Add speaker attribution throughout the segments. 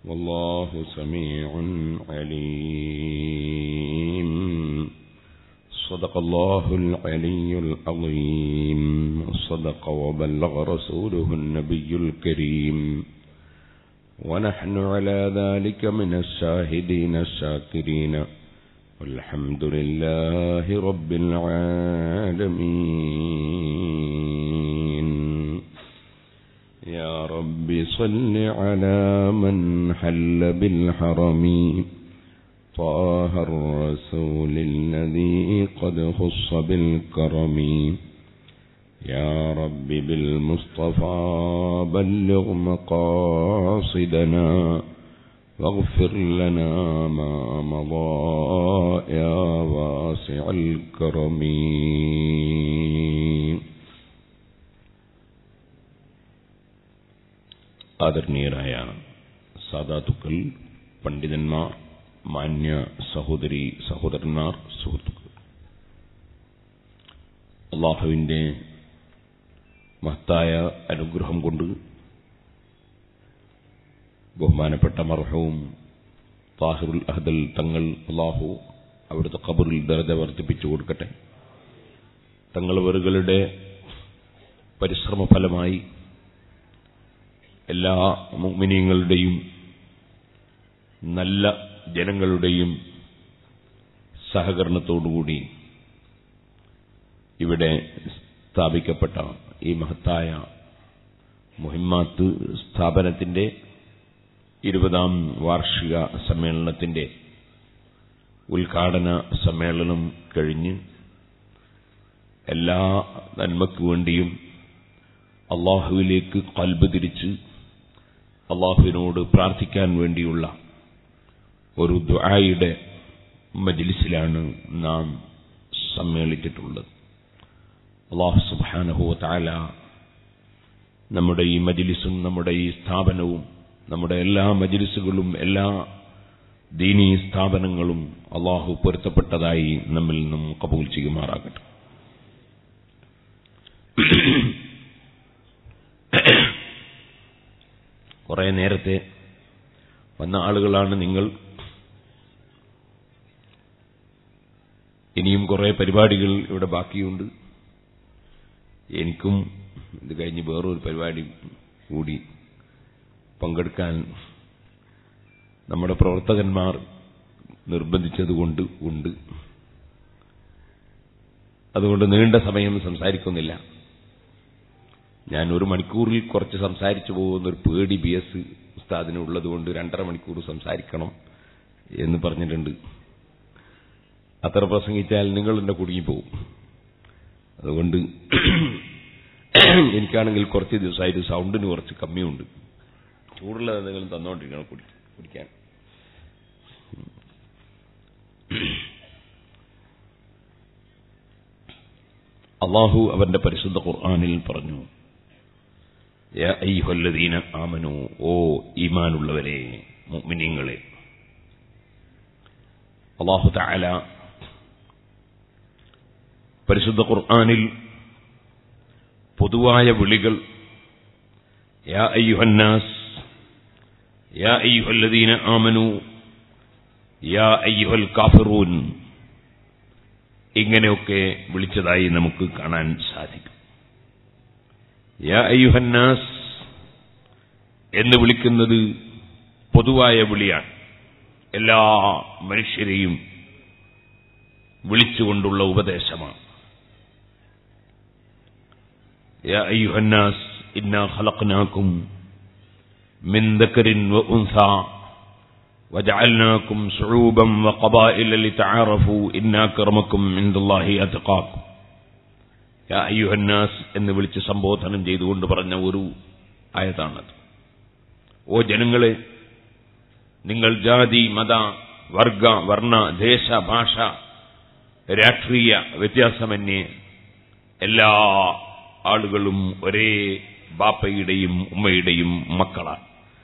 Speaker 1: والله سميع عليم صدق الله العلي العظيم صدق وبلغ رسوله النبي الكريم ونحن على ذلك من الشاهدين الشاكرين والحمد لله رب العالمين يا رب صل على من حل بالحرم طه الرسول الذي قد خص بالكرم يا رب بالمصطفى بلغ مقاصدنا واغفر لنا ما مضى يا واسع الكرم ആദരണീയരായ സാധാതുക്കൾ പണ്ഡിതന്മാർ മാന്യ സഹോദരി സഹോദരന്മാർ സുഹൃത്തുക്കൾ അള്ളാഹുവിൻ്റെ മഹത്തായ അനുഗ്രഹം കൊണ്ട് ബഹുമാനപ്പെട്ട മർഹവും താഹിറുൽ അഹദൽ തങ്ങൾ അള്ളാഹു അവിടുത്തെ ഖബറിൽ ദർജ വർദ്ധിപ്പിച്ചു കൊടുക്കട്ടെ തങ്ങളവറുകളുടെ പരിശ്രമ ഫലമായി എല്ലാ മുഗ്മിനീങ്ങളുടെയും നല്ല ജനങ്ങളുടെയും സഹകരണത്തോടുകൂടി ഇവിടെ സ്ഥാപിക്കപ്പെട്ട ഈ മഹത്തായ മുഹിമാത്ത് സ്ഥാപനത്തിന്റെ ഇരുപതാം വാർഷിക സമ്മേളനത്തിന്റെ ഉദ്ഘാടന സമ്മേളനം കഴിഞ്ഞ് എല്ലാ നന്മയ്ക്കു വേണ്ടിയും അള്ളാഹുവിലേക്ക് കൽബ് തിരിച്ച് അള്ളാഹുവിനോട് പ്രാർത്ഥിക്കാൻ വേണ്ടിയുള്ള ഒരു ദ്വായുടെ മജ്ലിസിലാണ് നാം സമ്മേളിച്ചിട്ടുള്ളത് അള്ളാഹു സുബാനഹു താല നമ്മുടെ ഈ മജ്ലിസും നമ്മുടെ ഈ സ്ഥാപനവും നമ്മുടെ എല്ലാ മജ്ലിസുകളും എല്ലാ ദീനീ സ്ഥാപനങ്ങളും അള്ളാഹു പൊരുത്തപ്പെട്ടതായി നമ്മിൽ നിന്നും കബൂൽ ചെയ്യുമാറാകട്ടെ കുറെ നേരത്തെ വന്ന ആളുകളാണ് നിങ്ങൾ ഇനിയും കുറെ പരിപാടികൾ ഇവിടെ ബാക്കിയുണ്ട് എനിക്കും ഇത് കഴിഞ്ഞ് വേറൊരു പരിപാടി കൂടി പങ്കെടുക്കാൻ നമ്മുടെ പ്രവർത്തകന്മാർ നിർബന്ധിച്ചതുകൊണ്ട് ഉണ്ട് അതുകൊണ്ട് നീണ്ട സമയം സംസാരിക്കുന്നില്ല ഞാൻ ഒരു മണിക്കൂറിൽ കുറച്ച് സംസാരിച്ചു പോകുന്ന ഒരു പേടി ബി എസ് ഉസ്താദിന് ഉള്ളതുകൊണ്ട് രണ്ടര മണിക്കൂർ സംസാരിക്കണം എന്ന് പറഞ്ഞിട്ടുണ്ട് അത്ര പ്രസംഗിച്ചാൽ നിങ്ങൾ എന്നെ കുടുങ്ങിപ്പോവും അതുകൊണ്ട് എനിക്കാണെങ്കിൽ കുറച്ച് ദിവസമായിട്ട് സൗണ്ടിന് കുറച്ച് കമ്മിയുണ്ട് ചൂടുള്ള എന്തെങ്കിലും തന്നോണ്ടിരിക്കണം കുടി കുടിക്കാൻ അള്ളാഹു അവന്റെ പരിശുദ്ധ ഖുർആാനിൽ പറഞ്ഞു യാ അയ്യുഹല്ലദീന ആമനു ഓ ഈമാനുള്ളവരെ മുഅ്മിനീങ്ങളെ അള്ളാഹു തആല പരിശുദ്ധ ഖുർആനിൽ പൊതുവായ വിളികൾ യാ അയ്യുഹന്നാസ് യാ അയ്യുഹല്ലദീന ആമനു യാ അയ്യുഹൽ കാഫിറൂൻ ഇങ്ങനെയൊക്കെ വിളിച്ചതായി നമുക്ക് കാണാൻ സാധിക്കും യാ അയ്യുഹന്നാസ് എന്ന് വിളിക്കുന്നത് പൊതുവായ വിളിയാണ് എല്ലാ മനുഷ്യരെയും വിളിച്ചുകൊണ്ടുള്ള ഉപദേശമാണ് യാ അയ്യുഹന്നാസ് ഇന്നാ ഖലഖ്നാകും മിൻ ദക്കറിൻ വ ഉൻസാ وجعلناكم شعوبا وقبائل لتعارفوا إن أكرمكم عند الله أتقاكم യാ അയ്യുഹന്നാസ് എന്ന് വിളിച്ച് സംബോധനം ചെയ്തുകൊണ്ട് പറഞ്ഞ ഒരു ആയതാണത് ഓ ജനങ്ങളെ നിങ്ങൾ ജാതി മത വർഗ വർണ്ണ ദേശ ഭാഷ രാഷ്ട്രീയ വ്യത്യാസമന്യേ എല്ലാ ആളുകളും ഒരേ ബാപ്പയുടെയും ഉമ്മയുടെയും മക്കളാണ്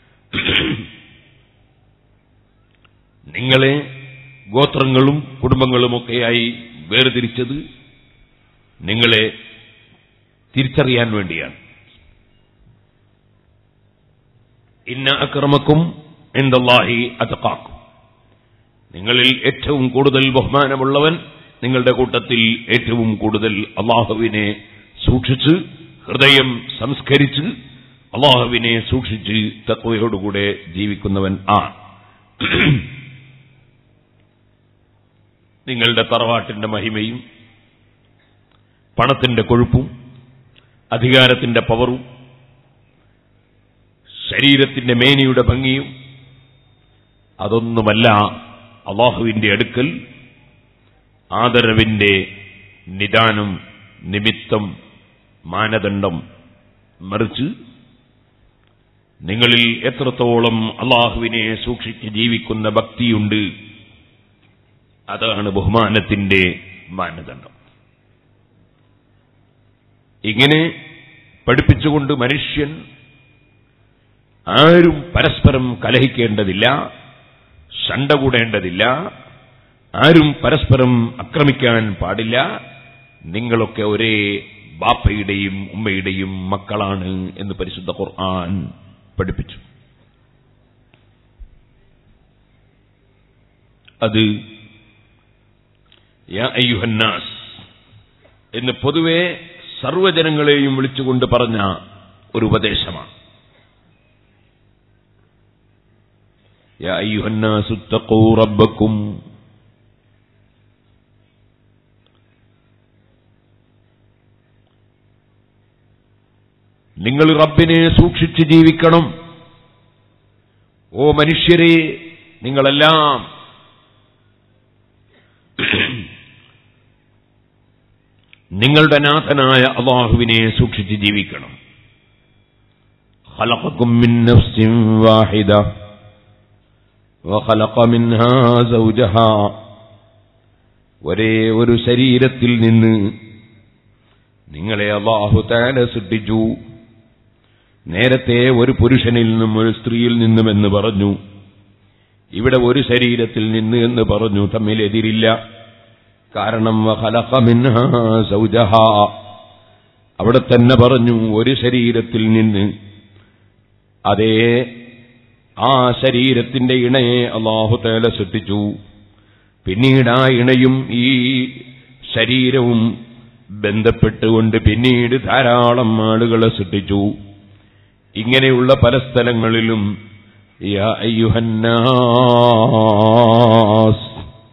Speaker 1: നിങ്ങളെ ഗോത്രങ്ങളും കുടുംബങ്ങളുമൊക്കെയായി വേർതിരിച്ചത് നിങ്ങളെ തിരിച്ചറിയാൻ വേണ്ടിയാണ് ഇന്ന അക്രമക്കും ഇന്ദല്ലാഹി അത്ഖാക്കും നിങ്ങളിൽ ഏറ്റവും കൂടുതൽ ബഹുമാനമുള്ളവൻ നിങ്ങളുടെ കൂട്ടത്തിൽ ഏറ്റവും കൂടുതൽ അള്ളാഹുവിനെ സൂക്ഷിച്ച് ഹൃദയം സംസ്കരിച്ച് അള്ളാഹുവിനെ സൂക്ഷിച്ച് തത്വയോടുകൂടെ ജീവിക്കുന്നവൻ ആ നിങ്ങളുടെ തറവാട്ടിന്റെ മഹിമയും പണത്തിന്റെ കൊഴുപ്പും അധികാരത്തിന്റെ പവറും ശരീരത്തിന്റെ മേനിയുടെ ഭംഗിയും അതൊന്നുമല്ല അള്ളാഹുവിന്റെ അടുക്കൽ ആദരവിന്റെ നിദാനം നിമിത്തം മാനദണ്ഡം മറിച്ച് നിങ്ങളിൽ എത്രത്തോളം അള്ളാഹുവിനെ സൂക്ഷിച്ച് ജീവിക്കുന്ന ഭക്തിയുണ്ട് അതാണ് ബഹുമാനത്തിന്റെ മാനദണ്ഡം ഇങ്ങനെ പഠിപ്പിച്ചുകൊണ്ട് മനുഷ്യൻ ആരും പരസ്പരം കലഹിക്കേണ്ടതില്ല ശണ്ട കൂടേണ്ടതില്ല ആരും പരസ്പരം ആക്രമിക്കാൻ പാടില്ല നിങ്ങളൊക്കെ ഒരേ ബാപ്പയുടെയും ഉമ്മയുടെയും മക്കളാണ് എന്ന് പരിശുദ്ധ ഖുർആൻ പഠിപ്പിച്ചു അത് യാ അയ്യുഹന്നാസ് എന്ന് പൊതുവെ സർവജനങ്ങളെയും വിളിച്ചുകൊണ്ട് പറഞ്ഞ ഒരു ഉപദേശമാണ് യാ അയ്യുഹന്നാസ് ഇത്തഖൂ റബ്ബക്കും നിങ്ങൾ റബ്ബിനെ സൂക്ഷിച്ച് ജീവിക്കണം ഓ മനുഷ്യരെ നിങ്ങളെല്ലാം നിങ്ങളുടെ നാഥനായ അള്ളാഹുവിനെ സൂക്ഷിച്ച് ജീവിക്കണം خلقكم من نفس واحدة وخلق منها زوجها ഒരേ ഒരു ശരീരത്തിൽ നിന്ന് നിങ്ങളെ അള്ളാഹു താല സൃഷ്ടിച്ചു നേരത്തെ ഒരു പുരുഷനിൽ നിന്നും ഒരു സ്ത്രീയിൽ നിന്നും എന്ന് പറഞ്ഞു ഇവിടെ ഒരു ശരീരത്തിൽ നിന്ന് എന്ന് പറഞ്ഞു തമ്മിൽ എതിരില്ല കാരണം വഖലഖ മിൻഹാ സൗജഹാ അവിടെ തന്നെ പറഞ്ഞു ഒരു ശരീരത്തിൽ നിന്ന് അതേ ആ ശരീരത്തിന്റെ ഇണയെ അള്ളാഹു തേല സൃഷ്ടിച്ചു പിന്നീട് ആ ഇണയും ഈ ശരീരവും ബന്ധപ്പെട്ടുകൊണ്ട് പിന്നീട് ധാരാളം ആളുകളെ സൃഷ്ടിച്ചു ഇങ്ങനെയുള്ള പല സ്ഥലങ്ങളിലും യാ അയ്യുഹന്നാസ്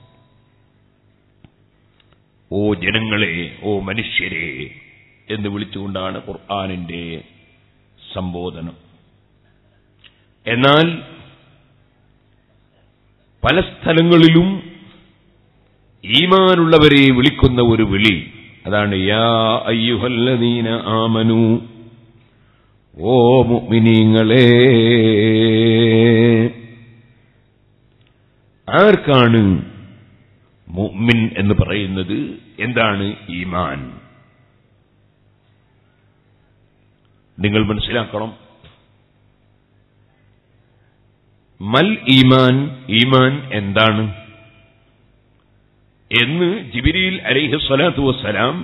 Speaker 1: ഓ ജനങ്ങളെ ഓ മനുഷ്യരെ എന്ന് വിളിച്ചുകൊണ്ടാണ് ഖുർആാനിന്റെ സംബോധനം എന്നാൽ പല സ്ഥലങ്ങളിലും ഈമാനുള്ളവരെ വിളിക്കുന്ന ഒരു വിളി അതാണ് യാ അയ്യുഹല്ലദീന ആമനു ഓ മുഅ്മിനീങ്ങളെ ആർക്കാണ് മുഅ്മിൻ എന്ന് പറയുന്നത് എന്താണ് ഈമാൻ നിങ്ങൾ മനസ്സിലാക്കണം മൽ ഈമാൻ ഈമാൻ എന്താണ് എന്ന് ജിബിരിയിൽ അലിഹി സ്വലാത്തു വസ്സലാം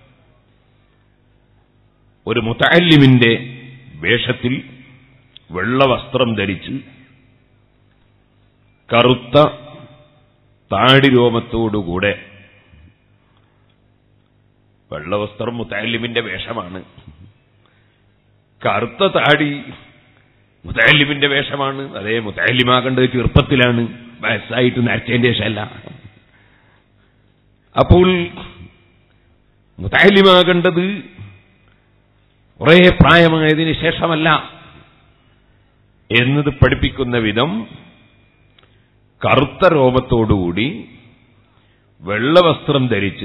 Speaker 1: ഒരു മുത്തല്ലിമിന്റെ വേഷത്തിൽ വെള്ള വസ്ത്രം ധരിച്ച് കറുത്ത താടിരോമത്തോടുകൂടെ വെള്ളവസ്ത്രം മുത്തല്ലിമിന്റെ വേഷമാണ് കറുത്ത താടി മുത്തല്ലിമിന്റെ വേഷമാണ് അതേ മുത്തല്ലിമാകേണ്ടത് ചെറുപ്പത്തിലാണ് വയസ്സായിട്ട് നരച്ചതിന്റെ ശേഷമല്ല അപ്പോൾ മുത്തല്ലിമാകേണ്ടത് കുറെ പ്രായമായതിന് ശേഷമല്ല എന്നത് പഠിപ്പിക്കുന്ന വിധം കറുത്ത രോമത്തോടുകൂടി വെള്ളവസ്ത്രം ധരിച്ച്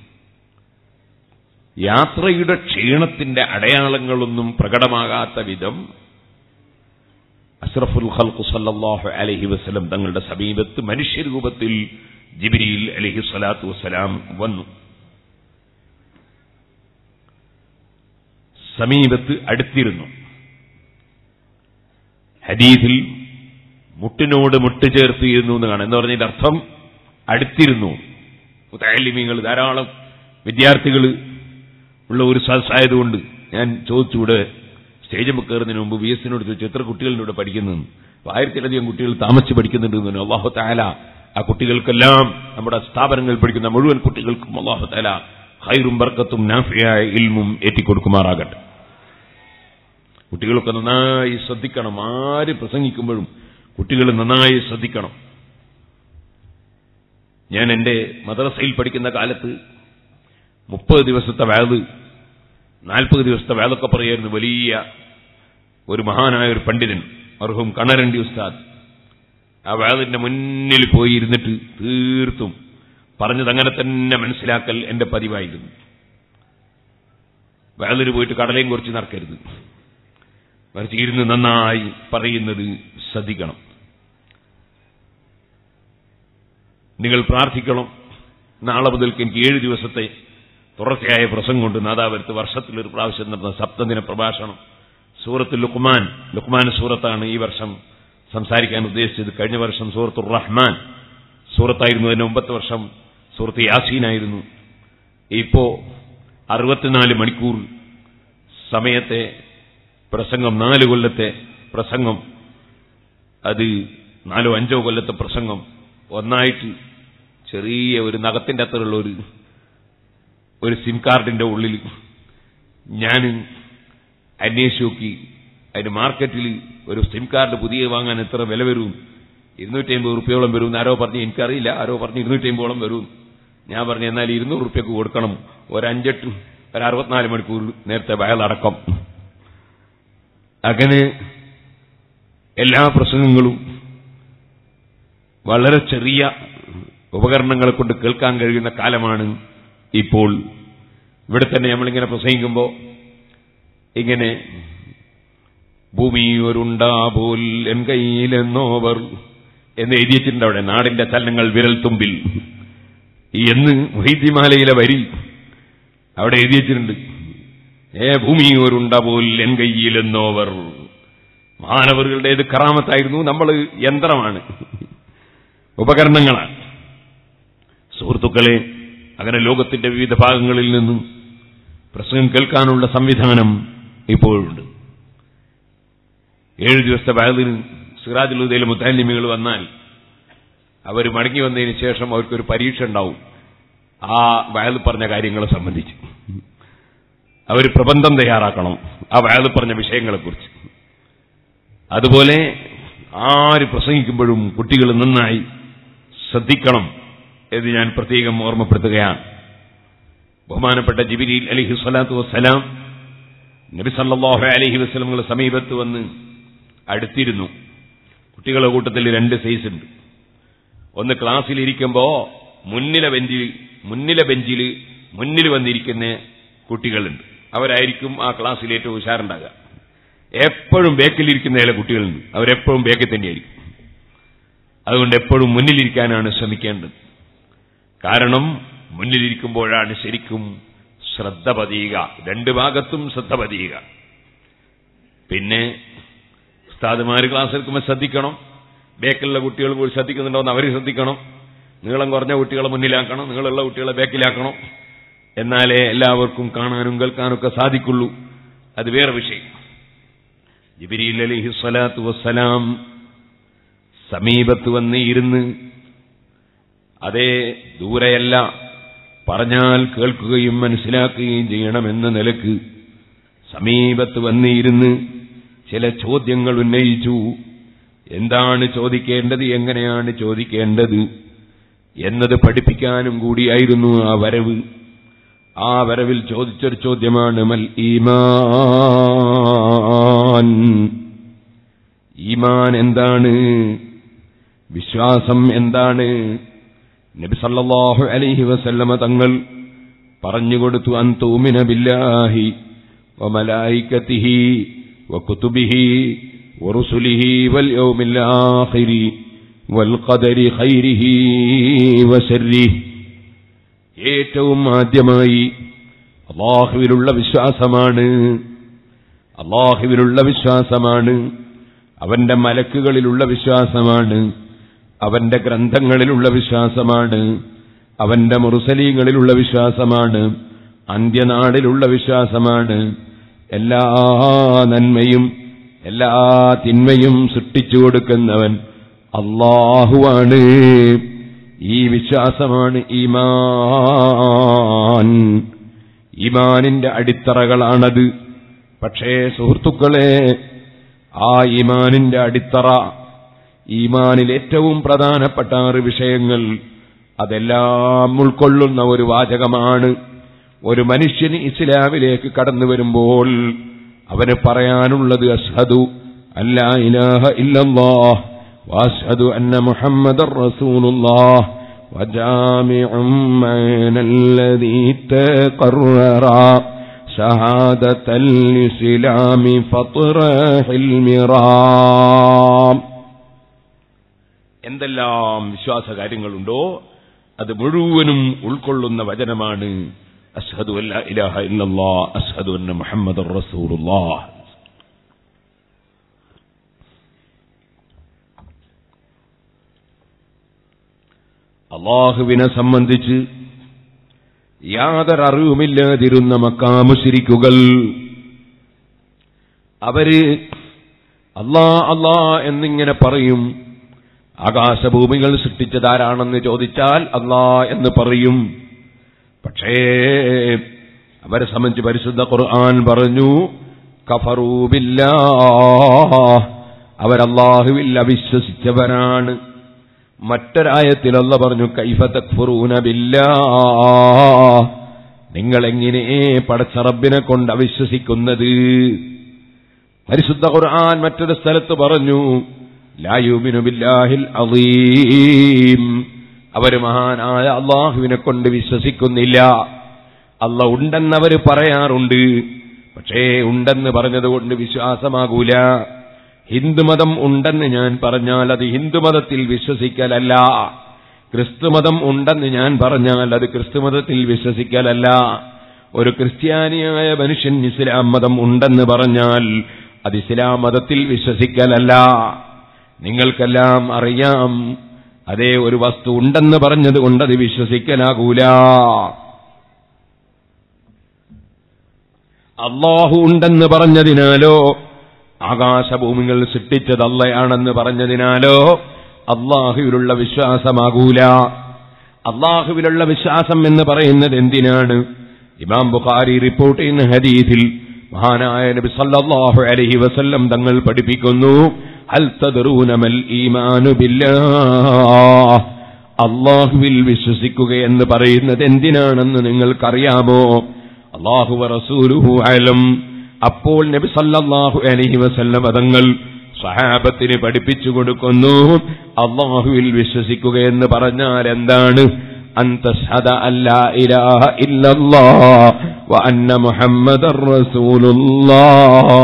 Speaker 1: യാത്രയുടെ ക്ഷീണത്തിന്റെ അടയാളങ്ങളൊന്നും പ്രകടമാകാത്ത വിധം അഷ്റഫുൽ ഖൽഖു സല്ലല്ലാഹു അലൈഹി വസല്ലം തങ്ങളുടെ സമീപത്ത് മനുഷ്യരൂപത്തിൽ ജിബ്രീൽ അലൈഹി സ്വലാത്തു വസ്സലാം വന്നു സമീപത്ത് അടുത്തിരുന്നു ഹദീസിൽ മുട്ടിനോട് മുട്ട് ചേർത്തിരുന്നു എന്ന് കാണാം എന്ന് പറഞ്ഞതിന്റെ അർത്ഥം അടുത്തിരുന്നു മുത്താലിമീങ്ങൾ ധാരാളം വിദ്യാർത്ഥികൾ ഉള്ള ഒരു സദസ്സായതുകൊണ്ട് ഞാൻ ചോദിച്ചൂടെ സ്റ്റേജ് കയറുന്നതിന് മുമ്പ് വി എസിനോട് ചോദിച്ചു എത്ര കുട്ടികളുടെ ഇവിടെ പഠിക്കുന്നതെന്ന് ആയിരത്തിലധികം കുട്ടികൾ താമസിച്ച് പഠിക്കുന്നുണ്ട് അള്ളാഹു താല ആ കുട്ടികൾക്കെല്ലാം നമ്മുടെ സ്ഥാപനങ്ങളിൽ പഠിക്കുന്ന മുഴുവൻ കുട്ടികൾക്കും അള്ളാഹു താല ഹൈറും ബർക്കത്തും നാഫിയായ ഇൽമും ഏറ്റിക്കൊടുക്കുമാറാകട്ടെ കുട്ടികളൊക്കെ നന്നായി ശ്രദ്ധിക്കണം ആര് പ്രസംഗിക്കുമ്പോഴും കുട്ടികൾ നന്നായി ശ്രദ്ധിക്കണം ഞാൻ എന്റെ മദ്രസയിൽ പഠിക്കുന്ന കാലത്ത് മുപ്പത് ദിവസത്തെ വേത് നാൽപ്പത് ദിവസത്തെ വേദൊക്കെ പറയായിരുന്നു വലിയ ഒരു മഹാനായ ഒരു പണ്ഡിതൻ അർഹും കണരണ്ടി ഉസ്താദ് ആ വേദിന്റെ മുന്നിൽ പോയി ഇരുന്നിട്ട് തീർത്തും പറഞ്ഞത് അങ്ങനെ തന്നെ മനസ്സിലാക്കൽ എന്റെ പതിവായിരുന്നു വേദിന് പോയിട്ട് കടലയും കുറിച്ച് നടക്കരുത് മറിച്ച് ഇരുന്ന് നന്നായി പറയുന്നത് ശ്രദ്ധിക്കണം നിങ്ങൾ പ്രാർത്ഥിക്കണം നാളെ മുതൽക്ക് എനിക്ക് ഏഴ് ദിവസത്തെ തുടർച്ചയായ പ്രസംഗം കൊണ്ട് നാദാപുരത്ത് വർഷത്തിലൊരു പ്രാവശ്യം നടന്ന സപ്തദിന പ്രഭാഷണം സൂറത്ത് ലുക്മാൻ ലുക്മാൻ സൂറത്താണ് ഈ വർഷം സംസാരിക്കാൻ ഉദ്ദേശിച്ചത് കഴിഞ്ഞ വർഷം സൂറത്തുർ റഹ്മാൻ സൂറത്തായിരുന്നു അതിന് മുമ്പത്തെ വർഷം സൂറത്ത് യാസീനായിരുന്നു ഇപ്പോ അറുപത്തിനാല് മണിക്കൂർ സമയത്തെ പ്രസംഗം നാല് കൊല്ലത്തെ പ്രസംഗം അത് നാലോ അഞ്ചോ കൊല്ലത്തെ പ്രസംഗം ഒന്നായിട്ട് ചെറിയ ഒരു നഖത്തിന്റെ അത്രയുള്ള ഒരു ഒരു സിം കാർഡിന്റെ ഉള്ളിൽ ഞാൻ അന്വേഷിച്ച് നോക്കി അതിന് മാർക്കറ്റിൽ ഒരു സിം കാർഡ് പുതിയ വാങ്ങാൻ എത്ര വില വരും ഇരുന്നൂറ്റി അമ്പത് റുപ്യോളം വരും ആരോ പറഞ്ഞു എനിക്കറിയില്ല ആരോ പറഞ്ഞു ഇരുന്നൂറ്റി അമ്പതോളം വരും ഞാൻ പറഞ്ഞു എന്നാൽ ഇരുന്നൂറ് റുപ്യക്ക് കൊടുക്കണം ഒരു അഞ്ചെട്ട് ഒരു അറുപത്തിനാല് മണിക്കൂർ നേരത്തെ വയലടക്കം അങ്ങനെ എല്ലാ പ്രസംഗങ്ങളും വളരെ ചെറിയ ഉപകരണങ്ങളെ കൊണ്ട് കേൾക്കാൻ കഴിയുന്ന കാലമാണ് ഇപ്പോൾ ഇവിടെ തന്നെ നമ്മളിങ്ങനെ പ്രസംഗിക്കുമ്പോൾ ഇങ്ങനെ ഭൂമി ഒരുണ്ടാപോൽ എൻ കയ്യിലെന്നോവർ എന്ന് എഴുതിയിട്ടുണ്ട് അവിടെ നാടിന്റെ ചലനങ്ങൾ വിരൽ തുമ്പിൽ എന്ന് വൈദ്യമാലയിലെ വരി അവിടെ എഴുതി വെച്ചിട്ടുണ്ട് ഏ ഭൂമി ഒരുണ്ടാപോൽ എൻ കയ്യിലെന്നോവർ മാനവറുകളുടേത് കറാമത്തായിരുന്നു നമ്മൾ യന്ത്രമാണ് ഉപകരണങ്ങളാണ് സുഹൃത്തുക്കളെ അങ്ങനെ ലോകത്തിന്റെ വിവിധ ഭാഗങ്ങളിൽ നിന്നും പ്രസംഗം കേൾക്കാനുള്ള സംവിധാനം ഇപ്പോഴുണ്ട് ഏഴ് ദിവസത്തെ വയലിന് സിറാജുലുദയിലെ മുത്താലിമികൾ വന്നാൽ അവർ മടങ്ങി വന്നതിന് ശേഷം അവർക്കൊരു പരീക്ഷ ഉണ്ടാവും ആ വയൽ പറഞ്ഞ കാര്യങ്ങളെ സംബന്ധിച്ച് അവർ പ്രബന്ധം തയ്യാറാക്കണം ആ വയൽ പറഞ്ഞ വിഷയങ്ങളെക്കുറിച്ച് അതുപോലെ ആര് പ്രസംഗിക്കുമ്പോഴും കുട്ടികൾ നന്നായി ശ്രദ്ധിക്കണം എന്ന് ഞാൻ പ്രത്യേകം ഓർമ്മപ്പെടുത്തുകയാണ് ബഹുമാനപ്പെട്ട ജിബിരിൽ അലിഹി സ്വലാത്തു വസ്സലാം നബി സല്ലാഹു അലഹി വസ്ലമുകളുടെ സമീപത്ത് വന്ന് അടുത്തിരുന്നു കുട്ടികളുടെ കൂട്ടത്തിൽ രണ്ട് സൈസ് ഉണ്ട് ഒന്ന് ക്ലാസ്സിലിരിക്കുമ്പോ മുന്നിലെ ബെഞ്ചിൽ മുന്നിലെ ബെഞ്ചിൽ മുന്നിൽ വന്നിരിക്കുന്ന കുട്ടികളുണ്ട് അവരായിരിക്കും ആ ക്ലാസ്സിൽ ഏറ്റവും ഉഷാറുണ്ടാകുക എപ്പോഴും ബേക്കിലിരിക്കുന്ന ചില കുട്ടികളുണ്ട് അവരെപ്പോഴും ബേക്കിൽ തന്നെയായിരിക്കും അതുകൊണ്ട് എപ്പോഴും മുന്നിലിരിക്കാനാണ് ശ്രമിക്കേണ്ടത് കാരണം മുന്നിലിരിക്കുമ്പോഴാണ് ശരിക്കും ശ്രദ്ധ പതിയുക രണ്ട് ഭാഗത്തും ശ്രദ്ധ പതിയുക പിന്നെ ഉസ്താദുമാർ ക്ലാസ് എടുക്കുമ്പോൾ ശ്രദ്ധിക്കണം ബേക്കിലുള്ള കുട്ടികൾ പോയി ശ്രദ്ധിക്കുന്നുണ്ടോ എന്ന് അവർ ശ്രദ്ധിക്കണം നീളം കുറഞ്ഞ കുട്ടികളെ മുന്നിലാക്കണം നീളമുള്ള കുട്ടികളെ ബേക്കിലാക്കണം എന്നാലേ എല്ലാവർക്കും കാണാനും കേൾക്കാനും ഒക്കെ സാധിക്കുള്ളൂ അത് വേറെ വിഷയം ജിബിരിൽ അലിഹി സ്വലാത്തു വസ്സലാം സമീപത്ത് വന്ന് ഇരുന്ന് അതേ ദൂരെയല്ല പറഞ്ഞാൽ കേൾക്കുകയും മനസ്സിലാക്കുകയും ചെയ്യണമെന്ന നിലക്ക് സമീപത്ത് വന്നിരുന്ന് ചില ചോദ്യങ്ങൾ ഉന്നയിച്ചു എന്താണ് ചോദിക്കേണ്ടത് എങ്ങനെയാണ് ചോദിക്കേണ്ടത് എന്നത് പഠിപ്പിക്കാനും കൂടിയായിരുന്നു ആ വരവ് ആ വരവിൽ ചോദിച്ചൊരു ചോദ്യമാണ് മൽ ഈമാൻ ഈമാൻ എന്താണ് വിശ്വാസം എന്താണ് നബി സല്ലല്ലാഹു അലൈഹി വസല്ലമ തങ്ങൾ പറഞ്ഞുകൊടുത്തു അന്തൂമിന ബില്ലാഹി വമലായിക്കത്തിഹി വകുതുബിഹി വറുസുലിഹി വൽ യൗമിൽ ആഖിരി വൽഖദരി ഖൈരിഹി വശർരിഹി ഏറ്റവും ആദ്യമായി അള്ളാഹുവിലുള്ള വിശ്വാസമാണ് അള്ളാഹുവിലുള്ള വിശ്വാസമാണ് അവന്റെ മലക്കുകളിലുള്ള വിശ്വാസമാണ് അവന്റെ ഗ്രന്ഥങ്ങളിലുള്ള വിശ്വാസമാണ് അവന്റെ മുറുസലീങ്ങളിലുള്ള വിശ്വാസമാണ് അന്ത്യനാടിലുള്ള വിശ്വാസമാണ് എല്ലാ നന്മയും എല്ലാ തിന്മയും സൃഷ്ടിച്ചു കൊടുക്കുന്നവൻ അള്ളാഹുവാണ് ഈ വിശ്വാസമാണ് ഈമാൻ ഈമാനിന്റെ അടിത്തറകളാണത് പക്ഷേ സുഹൃത്തുക്കളെ ആ ഈമാനിന്റെ അടിത്തറ ഈമാനിൽ ഏറ്റവും പ്രധാനപ്പെട്ട ആറ് വിഷയങ്ങൾ അതെല്ലാം ഉൾക്കൊള്ളുന്ന ഒരു വാചകമാണ് ഒരു മനുഷ്യന് ഇസ്ലാമിലേക്ക് കടന്നു വരുമ്പോൾ അവന് പറയാനുള്ളത് അഷ്ഹദു അല്ലാ ഇലാഹ ഇല്ലല്ലാഹ് വാഷ്ഹദു അന്ന മുഹമ്മദർ റസൂലുള്ളാഹ് وجامع من الذي تقرر شهادة الإسلام فطرح المرام എന്തെല്ലാം വിശ്വാസ കാര്യങ്ങളുണ്ടോ അത് മുഴുവനും ഉൾക്കൊള്ളുന്ന വചനമാണ് അഷ്ഹദു അല്ല ഇലാഹ ഇല്ലല്ലാ അഷ്ഹദു അന്ന മുഹമ്മദ് റസൂലുള്ളാഹ് അള്ളാഹുവിനെ സംബന്ധിച്ച് യാതൊരറിവുമില്ലാതിരുന്ന മക്കാമുശിരിക്കുകൾ അവര് അല്ലാ അല്ലാ എന്നിങ്ങനെ പറയും ആകാശഭൂമികൾ സൃഷ്ടിച്ചതാരാണെന്ന് ചോദിച്ചാൽ അല്ലാ എന്ന് പറയും പക്ഷേ അവരെ സംബന്ധിച്ച് പരിശുദ്ധ ഖുർആൻ പറഞ്ഞു കഫറൂബില്ല അവരല്ലാഹുവിൽ അവിശ്വസിച്ചവരാണ് മറ്റൊരായത്തിൽ അല്ല പറഞ്ഞു കൈഫ തക്ഫുറൂന ബില്ലാ നിങ്ങൾ എങ്ങനെ പടച്ച റബ്ബിനെ കൊണ്ട് അവിശ്വസിക്കുന്നത് പരിശുദ്ധ ഖുർആൻ മറ്റൊരു സ്ഥലത്ത് പറഞ്ഞു ലായുബിനു ബില്ലാഹിൽ അളീം അവര് മഹാനായ അള്ളാഹുവിനെ കൊണ്ട് വിശ്വസിക്കുന്നില്ല അല്ല ഉണ്ടെന്നവര് പറയാറുണ്ട് പക്ഷേ ഉണ്ടെന്ന് പറഞ്ഞതുകൊണ്ട് വിശ്വാസമാകൂല ഹിന്ദുമതം ഉണ്ടെന്ന് ഞാൻ പറഞ്ഞാൽ അത് ഹിന്ദുമതത്തിൽ വിശ്വസിക്കലല്ല ക്രിസ്തുമതം ഉണ്ടെന്ന് ഞാൻ പറഞ്ഞാൽ അത് ക്രിസ്തുമതത്തിൽ വിശ്വസിക്കലല്ല ഒരു ക്രിസ്ത്യാനിയായ മനുഷ്യൻ ഇസ്ലാം മതം ഉണ്ടെന്ന് പറഞ്ഞാൽ അത് ഇസ്ലാം മതത്തിൽ വിശ്വസിക്കലല്ല നിങ്ങൾക്കെല്ലാം അറിയാം അതേ ഒരു വസ്തു ഉണ്ടെന്ന് പറഞ്ഞത് കൊണ്ട് അത് വിശ്വസിക്കലാകൂല അള്ളാഹു ഉണ്ടെന്ന് പറഞ്ഞതിനാലോ ആകാശഭൂമികൾ സൃഷ്ടിച്ചത് അല്ലയാണെന്ന് പറഞ്ഞതിനാലോ അള്ളാഹുവിലുള്ള വിശ്വാസമാകൂല അള്ളാഹുവിലുള്ള വിശ്വാസം എന്ന് പറയുന്നത് എന്തിനാണ് ഇമാം ബുഖാരി റിപ്പോർട്ട് ചെയ്യുന്ന ഹദീസിൽ മഹാനായ നബി സല്ലല്ലാഹു അലൈഹി വസല്ലം തങ്ങൾ പഠിപ്പിക്കുന്നു ഹൽ തദ്റൂന മൽ ഈമാനു ബില്ലാഹ് അള്ളാഹുവിൽ വിശ്വസിക്കുക എന്ന് പറയുന്നത് എന്തിനാണെന്ന് നിങ്ങൾക്കറിയാമോ അള്ളാഹു റസൂലുഹു അലം അപ്പോൾ നബി സല്ലല്ലാഹു അലൈഹി വസല്ലം തങ്ങൾ സഹാബത്തിന് പഠിപ്പിച്ചു കൊടുക്കുന്നു അള്ളാഹുവിൽ വിശ്വസിക്കുക എന്ന് പറഞ്ഞാൽ എന്താണ് അന്തഷദ അല്ലാ ഇലാഹ ഇല്ലല്ലാഹ് വ അന്ന മുഹമ്മദർ റസൂലുള്ളാഹ്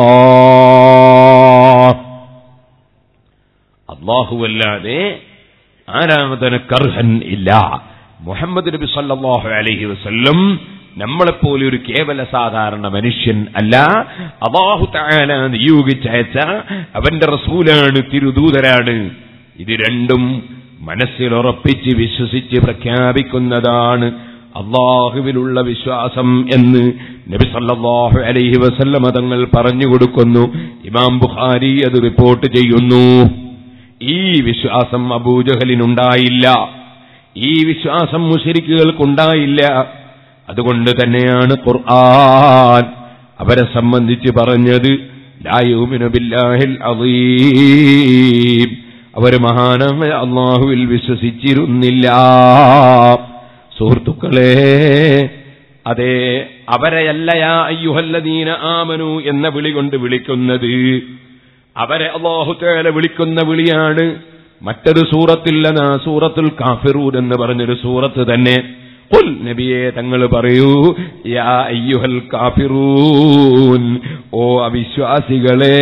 Speaker 1: അല്ലാഹുവല്ലാതെ ആരാധനക്കർഹൻ ഇല്ല മുഹമ്മദ് നബി സല്ലല്ലാഹു അലൈഹി വസല്ലം നമ്മളെപ്പോലെ ഒരു കേവല സാധാരണ മനുഷ്യൻ അല്ല അള്ളാഹു താല നിയോഗിച്ചയച്ച അവന്റെ റസൂലാണ് തിരുദൂതരാണ് ഇത് രണ്ടും മനസ്സിലുറപ്പിച്ച് വിശ്വസിച്ച് പ്രഖ്യാപിക്കുന്നതാണ് അള്ളാഹുവിലുള്ള വിശ്വാസം എന്ന് നബി സല്ലല്ലാഹു അലൈഹി വസല്ലമ തങ്ങൾ പറഞ്ഞു കൊടുക്കുന്നു ഇമാം ബുഖാരി അത് റിപ്പോർട്ട് ചെയ്യുന്നു ഈ വിശ്വാസം അബൂജഹലിനുണ്ടായില്ല ഈ വിശ്വാസം മുശരിക്കുകൾക്കുണ്ടായില്ല അതുകൊണ്ട് തന്നെയാണ് ഖുർആൻ അവരെ സംബന്ധിച്ച് പറഞ്ഞത് ലായൂമിനു ബില്ലാഹിൽ അളീം അവർ മഹാനായ അള്ളാഹുവിൽ വിശ്വസിച്ചിരുന്നില്ല സുഹൃത്തുക്കളെ അതെ അവരെയല്ലയാ അയ്യുഹല്ലദീന ആമനു എന്ന വിളി കൊണ്ട് വിളിക്കുന്നത് അവരെ അള്ളാഹുത്തേല വിളിക്കുന്ന വിളിയാണ് മറ്റൊരു സൂറത്തില്ലന സൂറത്തുൽ കാഫിറൂൻ എന്ന് പറഞ്ഞൊരു സൂറത്ത് തന്നെ ഖുൽ നബിയെ തങ്ങൾ പറയൂ യാ അയ്യുഹൽ കാഫിറൂൻ ഓ അവിശ്വാസികളെ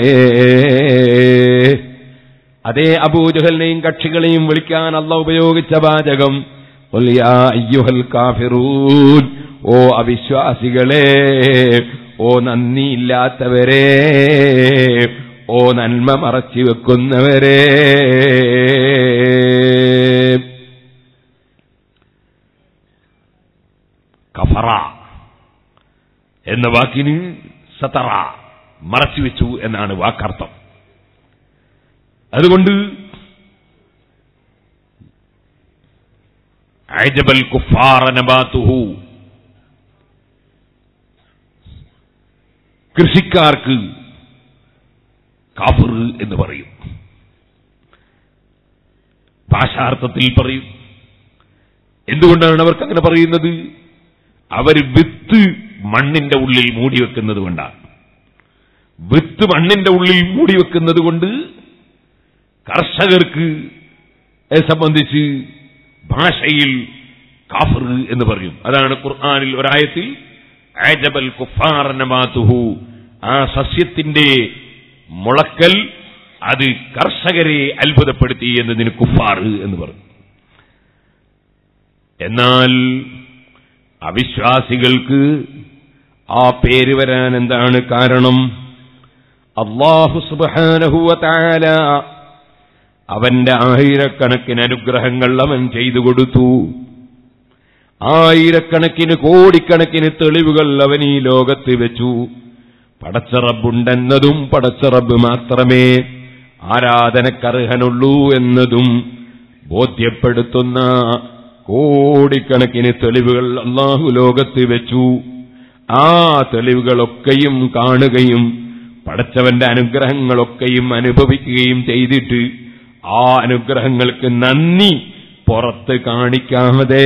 Speaker 1: അതേ അബൂജഹലിനെയും കക്ഷികളെയും വിളിക്കാൻ അല്ല ഉപയോഗിച്ച വാചകം ഖുൽ യാ അയ്യുഹൽ കാഫിറൂൻ ഓ അവിശ്വാസികളെ ഓ നന്ദിയില്ലാത്തവരെ ഓ നന്മ മറച്ചു വെക്കുന്നവരെ കഫറ എന്ന വാക്കിന് സതറ മറച്ചുവെച്ചു എന്നാണ് വാക്കർത്ഥം അതുകൊണ്ട് അജബൽ കുഫാറ നബാത്തുഹു കൃഷിക്കാർക്ക് കാഫിർ എന്ന് പറയും ഭാഷാർത്ഥത്തിൽ പറയും എന്തുകൊണ്ടാണ് അവർക്ക് അങ്ങനെ പറയുന്നത് അവർ വിത്ത് മണ്ണിന്റെ ഉള്ളിൽ മൂടിവെക്കുന്നത് കൊണ്ടാണ് വിത്ത് മണ്ണിന്റെ ഉള്ളിൽ മൂടിവെക്കുന്നത് കൊണ്ട് കർഷകർക്ക് സംബന്ധിച്ച് ഭാഷയിൽ കാഫർ എന്ന് പറയും അതാണ് ഖുർആാനിൽ ഒരായത്തിൽ ആജബൽ കുഫാറനമാതുഹു ആ സസ്യത്തിന്റെ മുളക്കൽ അത് കർഷകരെ അത്ഭുതപ്പെടുത്തി എന്നതിന് കുഫാർ എന്ന് പറഞ്ഞു എന്നാൽ അവിശ്വാസികൾക്ക് ആ പേര് വരാൻ എന്താണ് കാരണം അള്ളാഹു സുബാനഹുവ താല അവന്റെ ആയിരക്കണക്കിന് അനുഗ്രഹങ്ങൾ അവൻ ചെയ്തു കൊടുത്തു ആയിരക്കണക്കിന് കോടിക്കണക്കിന് തെളിവുകൾ അവൻ ഈ ലോകത്ത് വെച്ചു പടച്ചറബുണ്ടെന്നതും പടച്ചറബ് മാത്രമേ ആരാധനക്കർഹനുള്ളൂ എന്നതും ബോധ്യപ്പെടുത്തുന്ന കോടിക്കണക്കിന് തെളിവുകൾ അള്ളാഹു ലോകത്ത് വെച്ചു ആ തെളിവുകളൊക്കെയും കാണുകയും പടച്ചവന്റെ അനുഗ്രഹങ്ങളൊക്കെയും അനുഭവിക്കുകയും ചെയ്തിട്ട് ആ അനുഗ്രഹങ്ങൾക്ക് നന്ദി പുറത്ത് കാണിക്കാതെ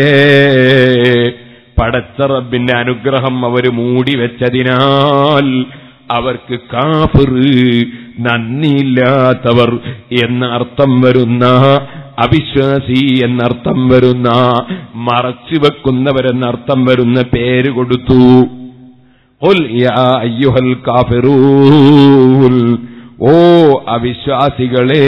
Speaker 1: പടച്ചറബിന്റെ അനുഗ്രഹം അവർ മൂടിവെച്ചതിനാൽ അവർക്ക് കാഫിർ നന്ദിയില്ലാത്തവർ എന്ന അർത്ഥം വരുന്ന അവിശ്വാസി എന്നർത്ഥം വരുന്ന മറച്ചു വെക്കുന്നവരെന്നർത്ഥം വരുന്ന പേര് കൊടുത്തു ഖുൽ യാ അയ്യുഹൽ കാഫിറൂൻ ഓ അവിശ്വാസികളെ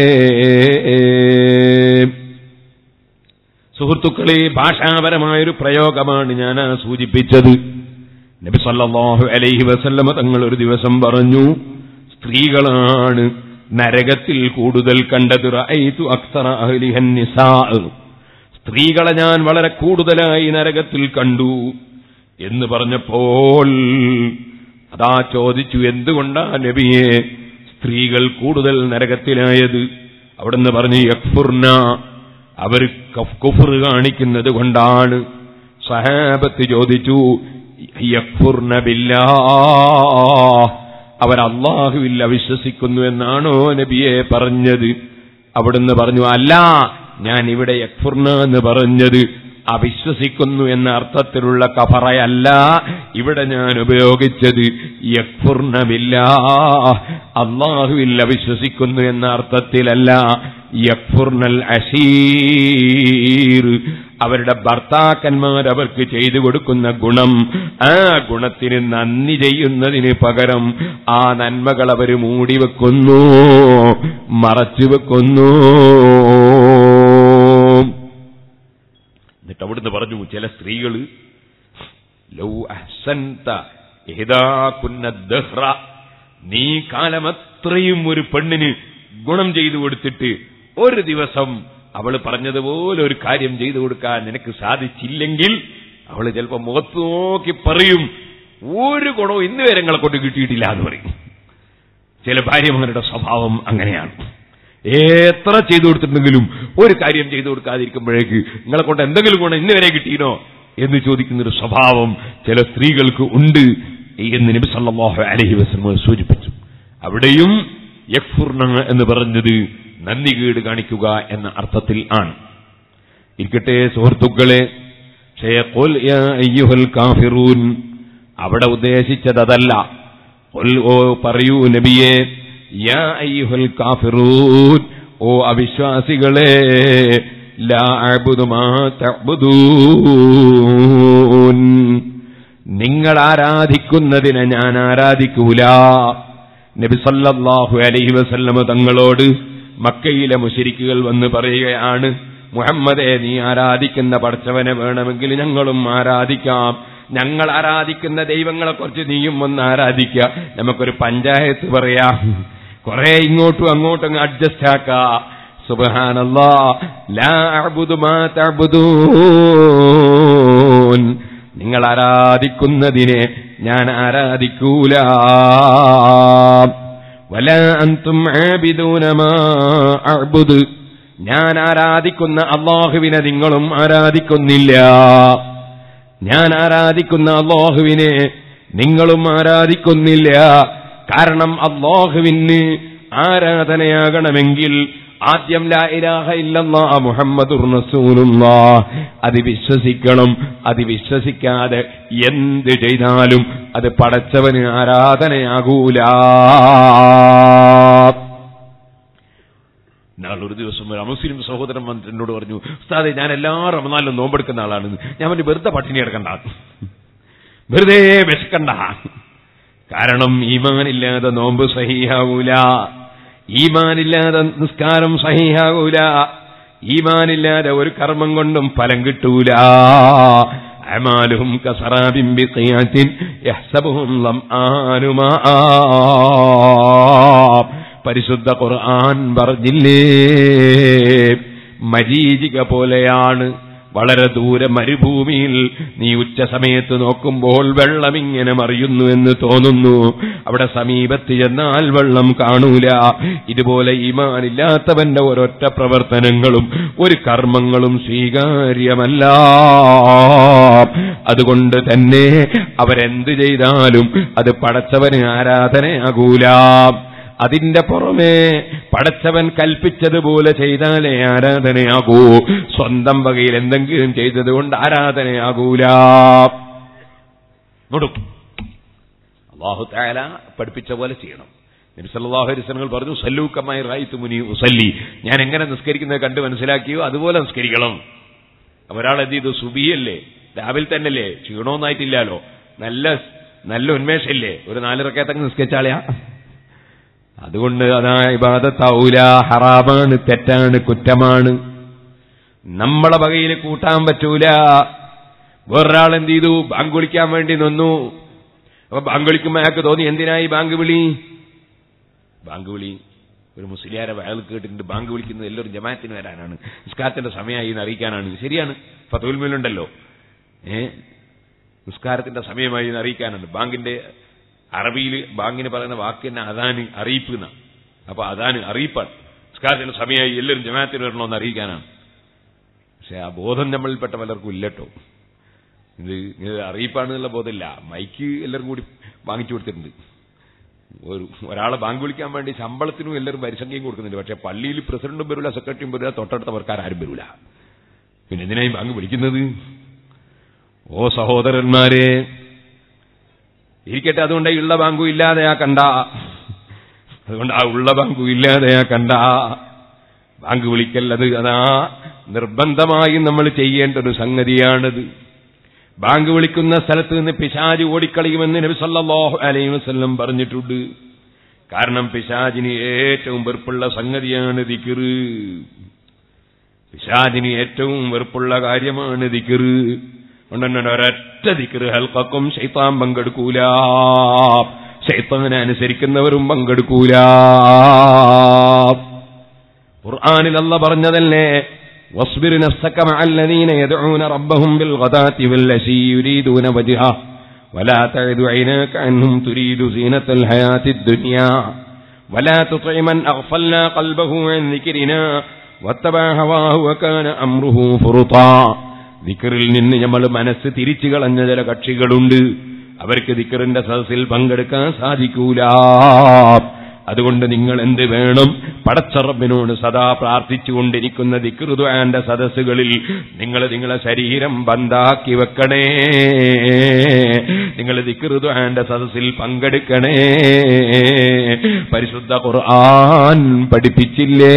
Speaker 1: സുഹൃത്തുക്കളെ ഭാഷാപരമായൊരു പ്രയോഗമാണ് ഞാൻ ആ സൂചിപ്പിച്ചത് നബി സല്ലല്ലാഹു അലൈഹി വസല്ലമ തങ്ങൾ ഒരു ദിവസം പറഞ്ഞു സ്ത്രീകളാണ് നരകത്തിൽ കൂടുതൽ കണ്ടത് റഅയ്തു അക്സറ അഹ്ലിഹൻ നിസാ സ്ത്രീകളെ ഞാൻ വളരെ കൂടുതലായി നരകത്തിൽ കണ്ടു എന്ന് പറഞ്ഞപ്പോൾ അതാ ചോദിച്ചു എന്തുകൊണ്ടാ നബിയെ സ്ത്രീകൾ കൂടുതൽ നരകത്തിലായത് അവിടുന്ന് പറഞ്ഞു യക്ഫുർന അവർ കുഫർ കാണിക്കുന്നത് കൊണ്ടാണ് സഹാബത്ത് ചോദിച്ചു യക്ഫുർന ബില്ലാ അവർ അള്ളാഹുവിൽ അവിശ്വസിക്കുന്നു എന്നാണോ നബിയെ പറഞ്ഞത് അവിടുന്ന് പറഞ്ഞു അല്ല ഞാൻ ഇവിടെ യക്ഫുർന എന്ന് പറഞ്ഞത് അവിശ്വസിക്കുന്നു എന്ന അർത്ഥത്തിലുള്ള കഫറയല്ല ഇവിടെ ഞാൻ ഉപയോഗിച്ചത് യക്ഫുർണമില്ല അള്ളാഹുവിൽ അവിശ്വസിക്കുന്നു എന്ന അർത്ഥത്തിലല്ല യക്ഫുർണൽ അഷീർ അവരുടെ ഭർത്താക്കന്മാർ അവർക്ക് ചെയ്തു കൊടുക്കുന്ന ഗുണം ആ ഗുണത്തിന് നന്ദി ചെയ്യുന്നതിന് പകരം ആ നന്മകൾ അവർ മൂടിവെക്കുന്നു മറച്ചു വെക്കുന്നു എന്നിട്ട് അവിടുന്ന് പറഞ്ഞു ചില സ്ത്രീകൾ ലൗ അഹ്സൻത ഇഹ്ദാകുന്ന ദഹ്റ നീ കാലമത്രയും ഒരു പെണ്ണിന് ഗുണം ചെയ്തു കൊടുത്തിട്ട് ഒരു ദിവസം അവൾ പറഞ്ഞതുപോലെ ഒരു കാര്യം ചെയ്തു കൊടുക്കാൻ നിനക്ക് സാധിച്ചില്ലെങ്കിൽ അവൾ ചിലപ്പോ മുഖത്ത് നോക്കി പറയും ഒരു ഗുണവും ഇന്ന് വരെ നിങ്ങളെ കൊണ്ട് കിട്ടിയിട്ടില്ല എന്ന് പറയും ചില ഭാര്യമാരുടെ സ്വഭാവം അങ്ങനെയാണ് എത്ര ചെയ്തു കൊടുത്തിട്ടുണ്ടെങ്കിലും ഒരു കാര്യം ചെയ്തു കൊടുക്കാതിരിക്കുമ്പോഴേക്ക് നിങ്ങളെ കൊണ്ട് എന്തെങ്കിലും ഗുണം ഇന്ന് വരെ കിട്ടിയിനോ എന്ന് ചോദിക്കുന്നൊരു സ്വഭാവം ചില സ്ത്രീകൾക്ക് ഉണ്ട് എന്ന് നബി സല്ലല്ലാഹു അലൈഹി വസല്ലം സൂചിപ്പിച്ചു അവിടെയും യക്ഫുർണ എന്ന് പറഞ്ഞത് നന്ദികേട് കാണിക്കുക എന്ന അർത്ഥത്തിൽ ആണ് ഇരിക്കട്ടെ സുഹൃത്തുക്കളെ ഷേഖുൽ യാ അയ്യുഹൽ കാഫിറൂൻ അവിടെ ഉദ്ദേശിച്ചത് അതല്ല ഖുൽ ഓ പറയൂ നബിയെ യാ അയ്യുഹൽ കാഫിറൂൻ ഓ അവിശ്വാസികളെ ലാ അഅ്ബുദു മാ തഅ്ബുദൂൻ നിങ്ങൾ ആരാധിക്കുന്നതിനെ ഞാൻ ആരാധിക്കൂല നബി സല്ലല്ലാഹു അലൈഹി വസല്ലമ തങ്ങളോട് മക്കയിലെ മുശരിക്കുകൾ വന്ന് പറയുകയാണ് മുഹമ്മദെ നീ ആരാധിക്കുന്ന പടച്ചവനെ വേണമെങ്കിൽ ഞങ്ങളും ആരാധിക്കാം ഞങ്ങൾ ആരാധിക്കുന്ന ദൈവങ്ങളെ കുറിച്ച് നീയും ഒന്ന് ആരാധിക്കുക നമുക്കൊരു പഞ്ചായത്ത് പറയാം കുറെ ഇങ്ങോട്ടും അങ്ങോട്ടും അങ്ങ് അഡ്ജസ്റ്റ് ആക്കാ സുബഹാനല്ലാ ലാ അഅ്ബുദു മാ തഅ്ബുദൂൻ നിങ്ങൾ ആരാധിക്കുന്നതിനെ ഞാൻ ആരാധിക്കൂല വല അന്തും ആബിദൂന മാ അഅ്ബുദ് ഞാൻ ആരാധിക്കുന്ന അള്ളാഹുവിനെ നിങ്ങളും ആരാധിക്കുന്നില്ല ഞാൻ ആരാധിക്കുന്ന അള്ളാഹുവിനെ നിങ്ങളും ആരാധിക്കുന്നില്ല കാരണം അള്ളാഹുവിന് ആരാധനയാകണമെങ്കിൽ ആദ്യം ലാ ഇലാഹ ഇല്ലല്ലാ മുഹമ്മദുർ റസൂലുള്ളാ അത് വിശ്വസിക്കണം അത് വിശ്വസിക്കാതെ എന്ത് ചെയ്താലും അത് പടച്ചവന് ആരാധനയാകൂല നാളൊരു ദിവസം ഒരു മുസ്ലിം സഹോദരൻ വന്നിട്ട് എന്നോട് പറഞ്ഞു ഉസ്താദെ ഞാൻ എല്ലാ റമദാനിലും നോമ്പെടുക്കുന്ന ആളാണ് ഞാൻ പറഞ്ഞു വെറുതെ പട്ടിണി എടുക്കണ്ട വെറുതെ വിശക്കണ്ട കാരണം ഈമാനില്ലാതെ നോമ്പ് സഹിയാവൂല ഈമാനില്ലാതെ നിസ്കാരം സഹിയാകൂല ഈമാനില്ലാതെ ഒരു കർമ്മം കൊണ്ടും ഫലം കിട്ടൂല അമാലുഹും കസറാബിൻ ബിഖിയാത്തിൻ യഹ്സബുഹും ലംആനു മാആ പരിശുദ്ധ ഖുർആൻ പറഞ്ഞില്ലേ മരീചിക പോലെയാണ് വളരെ ദൂരെ മരുഭൂമിയിൽ നീ ഉച്ച സമയത്ത് നോക്കുമ്പോൾ വെള്ളം ഇങ്ങനെ മറിയുന്നു എന്ന് തോന്നുന്നു അവിടെ സമീപത്ത് ചെന്നാൽ വെള്ളം കാണൂല ഇതുപോലെ ഈമാനില്ലാത്തവന്റെ ഒരൊറ്റ പ്രവർത്തനങ്ങളും ഒരു കർമ്മങ്ങളും സ്വീകാര്യമല്ല അതുകൊണ്ട് തന്നെ അവരെന്ത് ചെയ്താലും അത് പടച്ചവന് ആരാധനയാകൂല അതിന്റെ പുറമേ പടച്ചവൻ കൽപ്പിച്ചതുപോലെ ചെയ്താലേ ആരാധനയാകൂ സ്വന്തം വകയിൽ എന്തെങ്കിലും ചെയ്തതുകൊണ്ട് ആരാധനയാകൂല അള്ളാഹു താല പഠിപ്പിച്ച പോലെ ചെയ്യണം നബി സല്ലല്ലാഹു അലൈഹി വസല്ലം പറഞ്ഞു സല്ലൂക്കമായി റായിത്തു മുനി ഉസല്ലി ഞാൻ എങ്ങനെ നിസ്കരിക്കുന്നത് കണ്ട് മനസ്സിലാക്കിയോ അതുപോലെ നിസ്കരിക്കണം അപ്പൊ ഒരാൾ എന്ത് ചെയ്തു സുബിയല്ലേ രാവിലെ തന്നെയല്ലേ ക്ഷീണമൊന്നായിട്ടില്ലല്ലോ നല്ല നല്ല ഉന്മേഷമില്ലേ ഒരു നാലിറക്കത്തങ്ങ് നിസ്കരിച്ചാളയാ അതുകൊണ്ട് അതാ ഇബാദത്താവൂല ഹറാമാണ് തെറ്റാണ് കുറ്റമാണ് നമ്മളെ വകയിൽ കൂട്ടാൻ പറ്റൂല വേറൊരാൾ എന്ത് ചെയ്തു ബാങ്ക് വിളിക്കാൻ വേണ്ടി നിന്നു അപ്പൊ ബാങ്ക് വിളിക്കുമ്പോ അയാൾക്ക് തോന്നി എന്തിനായി ബാങ്ക് വിളി ബാങ്ക് വിളി ഒരു മുസ്ലിയാരെ അയാൾ കേട്ടിട്ടുണ്ട് ബാങ്ക് വിളിക്കുന്നത് എല്ലാവരും ജമാഅത്തിന് വരാനാണ് നിസ്കാരത്തിന്റെ സമയമായി എന്ന് അറിയിക്കാനാണ് ശരിയാണ് ഫതുൽമിലുണ്ടല്ലോ ഏ നിസ്കാരത്തിന്റെ സമയമായി എന്ന് അറിയിക്കാനാണ് ബാങ്കിന്റെ അറബിയിൽ ബാങ്കിന് പറയുന്ന വാക്ക് തന്നെ അതാണ് അറിയിപ്പ് എന്നാ അപ്പൊ അതാണ് അറിയിപ്പാണ് നിസ്കാരത്തിന്റെ സമയമായി എല്ലാവരും ജമാഅത്തിന് വരണമെന്ന് അറിയിക്കാനാണ് പക്ഷെ ആ ബോധം നമ്മളിൽപ്പെട്ട പലർക്കും ഇല്ലട്ടോ ഇത് ഇത് അറിയിപ്പാണെന്നുള്ള ബോധമില്ല മൈക്ക് എല്ലാവരും കൂടി വാങ്ങിച്ചു കൊടുത്തിട്ടുണ്ട് ഒരു ഒരാളെ ബാങ്ക് വിളിക്കാൻ വേണ്ടി ശമ്പളത്തിനും എല്ലാവരും പരിസംഖ്യയും കൊടുക്കുന്നുണ്ട് പക്ഷെ പള്ളിയിൽ പ്രസിഡന്റും വരില്ല സെക്രട്ടറിയും വരില്ല തൊട്ടടുത്തവർക്കാർ ആരും വരില്ല പിന്നെ എന്തിനായി ബാങ്ക് വിളിക്കുന്നത് ഓ സഹോദരന്മാരെ ഇരിക്കട്ടെ അതുകൊണ്ട് ഈ ഉള്ള ബാങ്കും ഇല്ലാതെയാക്കണ്ട അതുകൊണ്ട് ആ ഉള്ള ബാങ്കും ഇല്ലാതെയാക്കണ്ട ബാങ്ക് വിളിക്കൽ അത് അതാ നിർബന്ധമായും നമ്മൾ ചെയ്യേണ്ട ഒരു സംഗതിയാണത് ബാങ്ക് വിളിക്കുന്ന സ്ഥലത്ത് നിന്ന് പിശാജ് ഓടിക്കളയുമെന്ന് നബി സല്ലല്ലാഹു അലൈഹി വസല്ലം പറഞ്ഞിട്ടുണ്ട് കാരണം പിശാജിന് ഏറ്റവും വെറുപ്പുള്ള സംഗതിയാണ് ദിക്റ് പിശാജിന് ഏറ്റവും വെറുപ്പുള്ള കാര്യമാണ് ദിക്റ് കൊണ്ടുതന്നെ ഒരൊറ്റ ദിക്റ് ഹൽക്കും ശൈത്താൻ പങ്കെടുക്കൂല ശൈത്താനെ അനുസരിക്കുന്നവരും പങ്കെടുക്കൂല ഖുർആനിൽ അല്ല പറഞ്ഞതല്ലേ واصبر نفسك مع الذين يدعون ربهم بالغداة والعشي يريدون وجهه ولا تعد عيناك عنهم تريد زينة الحياة الدنيا ولا تطع من أغفلنا قلبه عن ذكرنا واتبع هواه وكان أمره فرطا ദിക്കറിൽ നിന്ന് നമ്മൾ മനസ്സ് തിരിച്ചു കളഞ്ഞ ചില കക്ഷികളുണ്ട് അവർക്ക് ദിക്കറിന്റെ സദസ്സിൽ പങ്കെടുക്കാൻ സാധിക്കൂല അതുകൊണ്ട് നിങ്ങൾ എന്ത് വേണം പടച്ചറബിനോട് സദാ പ്രാർത്ഥിച്ചുകൊണ്ടിരിക്കുന്ന ദിക്കൃതുവാന്റെ സദസ്സുകളിൽ നിങ്ങൾ നിങ്ങളെ ശരീരം ബന്ധാക്കി വെക്കണേ നിങ്ങൾ ദിക്കൃതുവാന്റെ സദസ്സിൽ പങ്കെടുക്കണേ പരിശുദ്ധ ഖുർആൻ പഠിപ്പിച്ചില്ലേ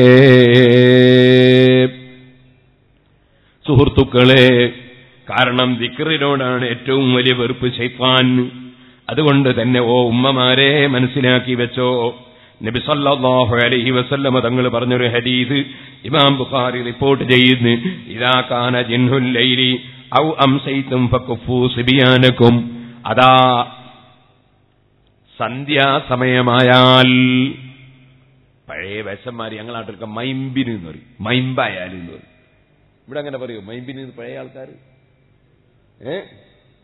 Speaker 1: സുഹൃത്തുക്കളെ കാരണം ദിക്റിനോടാണ് ഏറ്റവും വലിയ വെറുപ്പ് ശൈത്താൻ അതുകൊണ്ട് തന്നെ ഓ ഉമ്മമാരെ മനസ്സിലാക്കി വെച്ചോ നബി സല്ലല്ലാഹു അലൈഹി വസല്ലമ തങ്ങൾ പറഞ്ഞൊരു ഹദീസ് ഇമാം ബുഖാരി റിപ്പോർട്ട് ചെയ്യുന്നു ഇദാ കാന ജിൻഹുൽ ലൈലി ഔ അംസൈതും ഫകുഫു സിബിയാനക്കും അതാ സന്ധ്യാസമയമായാൽ പഴയ വശന്മാര് ഞങ്ങളാട്ടൊക്കെ മൈമ്പിന് എന്ന് പറയും മൈമ്പായാലും എന്ന് പറയും ഇവിടെ അങ്ങനെ പറയൂ മൈമ്പിന് പഴയ ആൾക്കാർ ഏ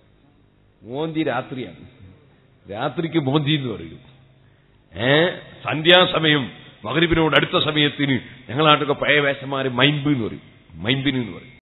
Speaker 1: മോന്തി രാത്രിയാണ് രാത്രിക്ക് മോന്തി എന്ന് പറയും ഏ സന്ധ്യാസമയം മകരിപ്പിനോട് അടുത്ത സമയത്തിന് ഞങ്ങളാട്ടൊക്കെ പഴയ വേഷന്മാര് മൈമ്പ് എന്ന് പറയും മൈമ്പിന് എന്ന് പറയും